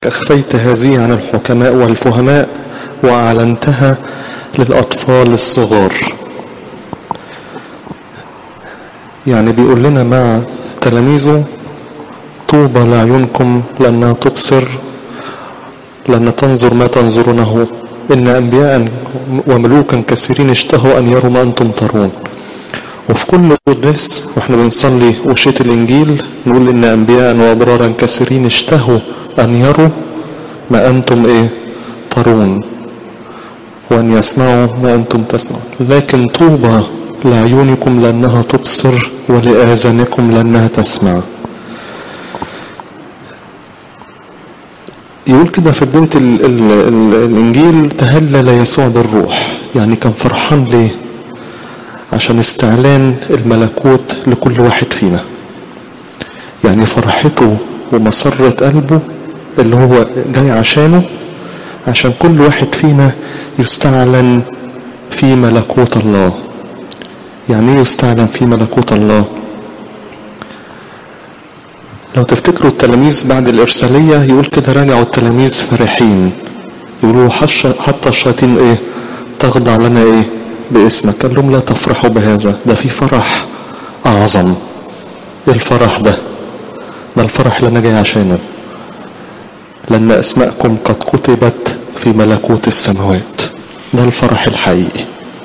أخفيت هذه عن الحكماء والفهماء وأعلنتها للأطفال الصغار يعني بيقول لنا مع تلاميذه طوبى لعيونكم لأنها تبصر لأن تنظر ما تنظرونه إن أنبياء وملوكا كثيرين اشتهوا أن يروا ما أنتم ترون وفي كل قداس واحنا بنصلي وشية الإنجيل نقول إن أنبياء وأبرارا كثيرين اشتهوا أن يروا ما أنتم إيه ترون وأن يسمعوا ما أنتم تسمعون لكن طوبى لعيونكم لأنها تبصر ولآذانكم لأنها تسمع يقول كده في بداية ال ال ال الإنجيل تهلل يسوع بالروح يعني كان فرحان ليه عشان استعلان الملكوت لكل واحد فينا يعني فرحته ومسرة قلبه اللي هو جاي عشانه عشان كل واحد فينا يستعلن في ملكوت الله يعني ايه يستعلن في ملكوت الله لو تفتكروا التلاميذ بعد الإرسالية يقول كده راجعوا التلاميذ فرحين يقولوا حتى الشياطين ايه تخضع لنا ايه باسمك قال لهم لا تفرحوا بهذا ده في فرح أعظم ايه الفرح ده ده الفرح اللي أنا جاي عشانه لأن أسماءكم قد كتبت في ملكوت السماوات ده الفرح الحقيقي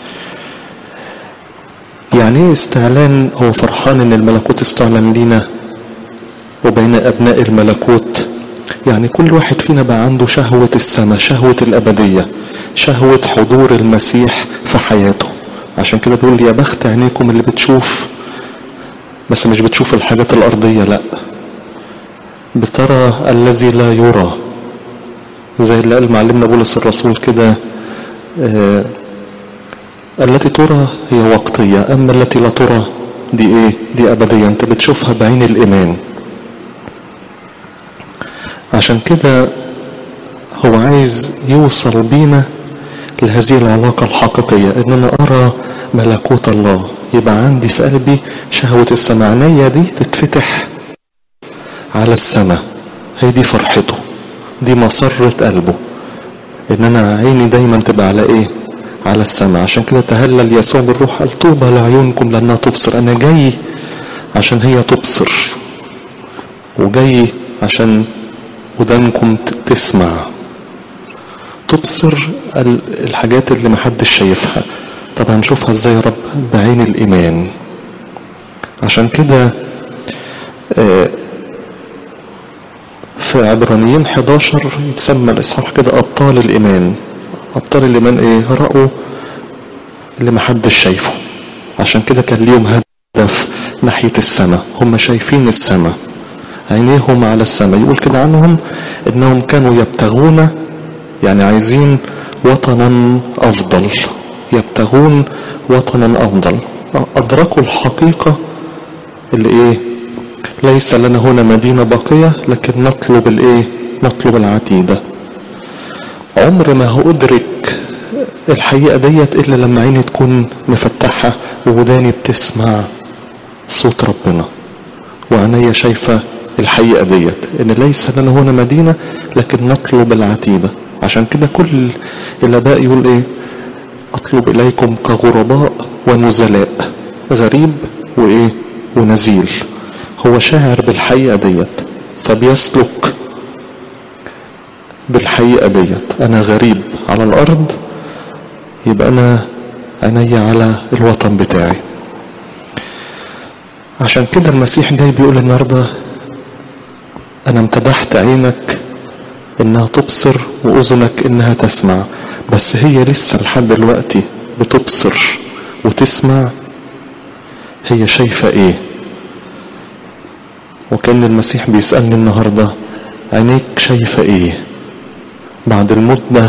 يعني ايه استعلان هو فرحان ان الملكوت استعلن لينا وبين ابناء الملكوت يعني كل واحد فينا بقى عنده شهوة السماء شهوة الابدية شهوة حضور المسيح في حياته عشان كده بيقول يا بخت عينيكم اللي بتشوف بس مش بتشوف الحاجات الارضية لا بترى الذي لا يرى زي اللي قال معلمنا بولس الرسول كده آه التي ترى هي وقتية أما التي لا ترى دي إيه دي أبدية أنت بتشوفها بعين الإيمان عشان كده هو عايز يوصل بينا لهذه العلاقة الحقيقية إن أنا أرى ملكوت الله يبقى عندي في قلبي شهوة السمعنية دي تتفتح على السماء هي دي فرحته دي مسرة قلبه إن أنا عيني دايما تبقى على إيه على السماء عشان كده تهلل يسوع بالروح قال طوبى لعيونكم لانها تبصر انا جاي عشان هي تبصر وجاي عشان ودانكم تسمع تبصر الحاجات اللي محدش شايفها طب هنشوفها ازاي يا رب بعين الايمان عشان كده في عبرانيين 11 يتسمى الاصحاح كده ابطال الايمان أبطال الإيمان إيه رأوا اللي محدش شايفه عشان كده كان ليهم هدف ناحية السماء هم شايفين السماء عينيهم على السماء يقول كده عنهم إنهم كانوا يبتغون يعني عايزين وطنا أفضل يبتغون وطنا أفضل أدركوا الحقيقة اللي إيه ليس لنا هنا مدينة باقية لكن نطلب الإيه نطلب العتيدة عمر ما هأدرك الحقيقة ديت إلا لما عيني تكون مفتحة ووداني بتسمع صوت ربنا وعينيا شايفة الحقيقة ديت إن ليس لنا هنا مدينة لكن نطلب العتيدة عشان كده كل الآباء يقول إيه أطلب إليكم كغرباء ونزلاء غريب وإيه ونزيل هو شاعر بالحقيقة ديت فبيسلك بالحقيقة ديت أنا غريب على الأرض يبقى أنا عيني على الوطن بتاعي عشان كده المسيح جاي بيقول النهاردة أنا امتدحت عينك إنها تبصر وأذنك إنها تسمع بس هي لسه لحد دلوقتي بتبصر وتسمع هي شايفة إيه وكان المسيح بيسألني النهاردة عينيك شايفة إيه بعد المدة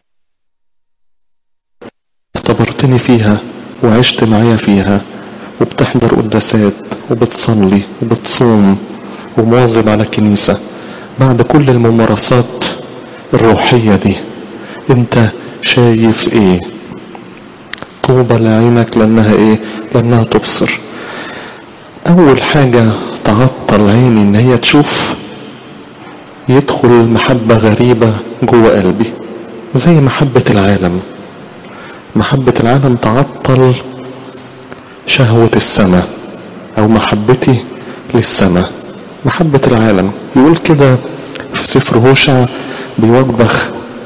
اعتبرتني فيها وعشت معايا فيها وبتحضر قداسات وبتصلي وبتصوم ومواظب على كنيسة بعد كل الممارسات الروحية دي انت شايف ايه طوبى لعينك لانها ايه لانها تبصر اول حاجة تعطل عيني ان هي تشوف يدخل محبة غريبة جوه قلبي زي محبة العالم محبة العالم تعطل شهوة السماء او محبتي للسماء محبة العالم يقول كده في سفر هوشع بيوبخ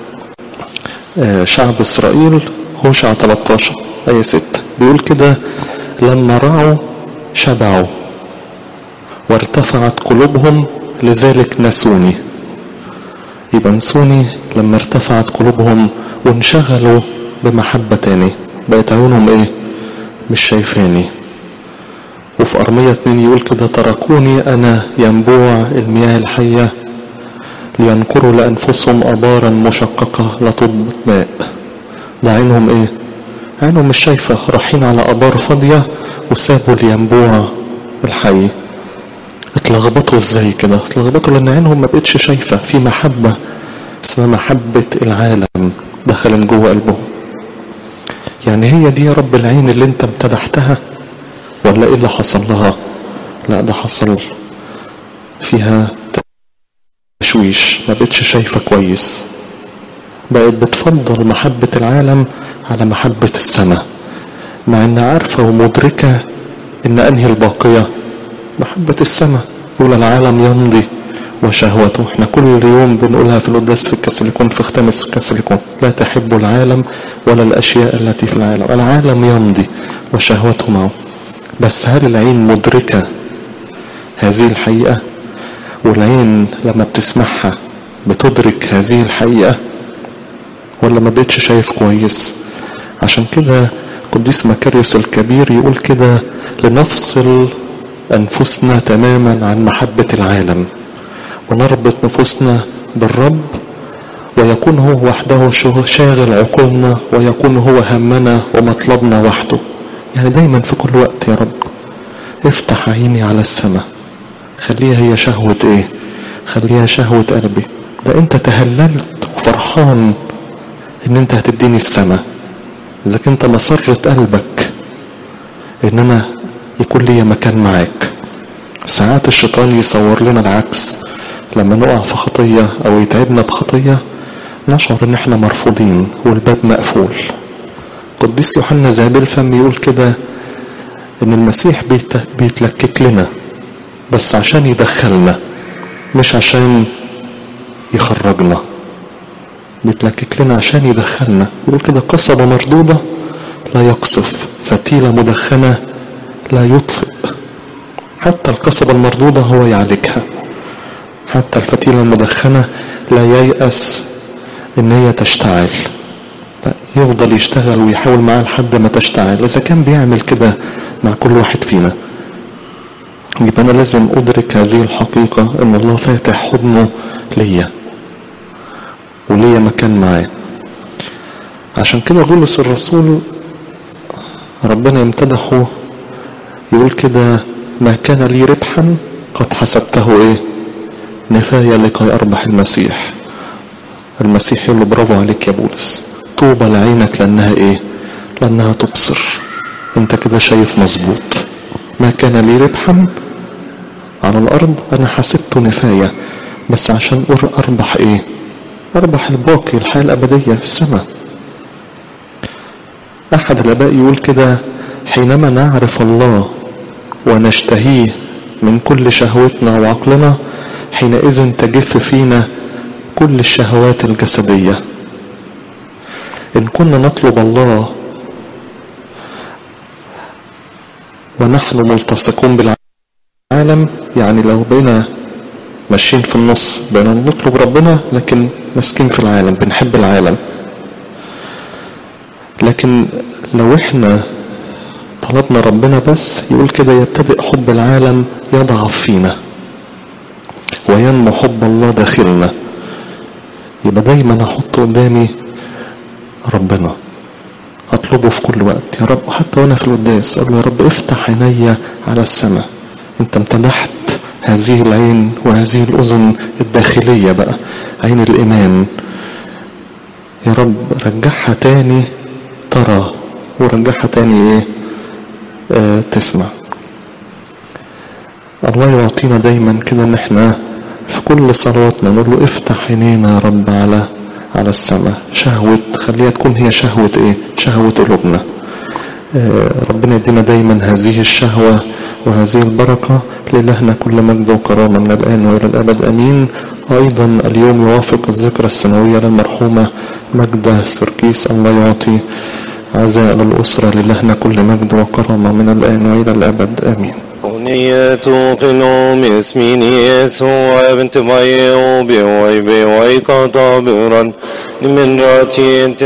شعب اسرائيل هوشع 13 ايه 6 بيقول كده لما رعوا شبعوا وارتفعت قلوبهم لذلك نسوني يبقى نسوني لما ارتفعت قلوبهم وانشغلوا بمحبة تاني بقت عيونهم ايه مش شايفاني وفي أرمية اتنين يقول كده تركوني أنا ينبوع المياه الحية لينكروا لأنفسهم أبارا مشققة لا تضبط ماء ده عينهم ايه عينهم مش شايفة رايحين على أبار فاضية وسابوا الينبوع الحي اتلخبطوا ازاي كده اتلخبطوا لان عينهم ما بقتش شايفة في محبة اسمها محبة العالم دخلت جوه قلبهم يعني هي دي يا رب العين اللي انت امتدحتها ولا ايه اللي حصل لها لا ده حصل فيها تشويش ما بقتش شايفة كويس بقت بتفضل محبة العالم على محبة السماء مع انها عارفة ومدركة ان انهي الباقية محبة السماء يقول العالم يمضي وشهوته احنا كل يوم بنقولها في القداس في الكاثوليكون في ختام الكاثوليكون لا تحب العالم ولا الاشياء التي في العالم العالم يمضي وشهوته معه بس هل العين مدركة هذه الحقيقة والعين لما بتسمعها بتدرك هذه الحقيقة ولا ما بقتش شايف كويس عشان كده قديس مكاريوس الكبير يقول كده لنفصل أنفسنا تماما عن محبة العالم ونربط نفوسنا بالرب ويكون هو وحده شاغل عقولنا ويكون هو همنا ومطلبنا وحده يعني دايما في كل وقت يا رب افتح عيني على السماء خليها هي شهوة ايه خليها شهوة قلبي ده انت تهللت وفرحان ان انت هتديني السماء اذا كنت مسرة قلبك ان انا يكون لي مكان معاك ساعات الشيطان يصور لنا العكس لما نقع في خطية او يتعبنا بخطية نشعر ان احنا مرفوضين والباب مقفول قديس يوحنا ذهب الفم يقول كده ان المسيح بيتلكك لنا بس عشان يدخلنا مش عشان يخرجنا بيتلكك لنا عشان يدخلنا يقول كده قصبة مردودة لا يقصف فتيلة مدخنة لا يطفئ حتى القصبة المردودة هو يعالجها حتى الفتيلة المدخنة لا ييأس ان هي تشتعل لا يفضل يشتغل ويحاول معاه لحد ما تشتعل اذا كان بيعمل كده مع كل واحد فينا يبقى انا لازم ادرك هذه الحقيقة ان الله فاتح حضنه ليا وليا مكان معاه عشان كده بولس الرسول ربنا يمتدحه يقول كده ما كان لي ربحا قد حسبته ايه نفاية لكي اربح المسيح المسيح يقول له برافو عليك يا بولس طوبى لعينك لانها ايه لانها تبصر انت كده شايف مظبوط ما كان لي ربحا على الارض انا حسبته نفاية بس عشان اربح ايه اربح الباقي الحياة الابدية في السماء احد الاباء يقول كده حينما نعرف الله ونشتهيه من كل شهوتنا وعقلنا حينئذ تجف فينا كل الشهوات الجسدية إن كنا نطلب الله ونحن ملتصقون بالعالم يعني لو بينا ماشيين في النص بينا نطلب ربنا لكن ماسكين في العالم بنحب العالم لكن لو احنا طلبنا ربنا بس يقول كده يبتدئ حب العالم يضعف فينا وينمو حب الله داخلنا يبقى دايما احط قدامي ربنا اطلبه في كل وقت يا رب حتى وانا في القداس اقول يا رب افتح عيني على السماء انت امتدحت هذه العين وهذه الاذن الداخليه بقى عين الايمان يا رب رجعها تاني ترى ورجعها تاني ايه آه تسمع الله يعطينا دايما كده ان احنا في كل صلواتنا نقول له افتح عينينا يا رب على على السماء شهوة خليها تكون هي شهوة ايه شهوة قلوبنا آه، ربنا يدينا دايما هذه الشهوة وهذه البركة لإلهنا كل مجد وكرامة من الآن وإلى الأبد أمين أيضا اليوم يوافق الذكرى السنوية للمرحومة مجدة سركيس الله يعطي عزاء للأسرة لإلهنا كل مجد وكرامة من الآن وإلى الأبد آمين أغنية قنوم اسمين يسوع بنت مي وبي وي بي وي قطابرا من راتي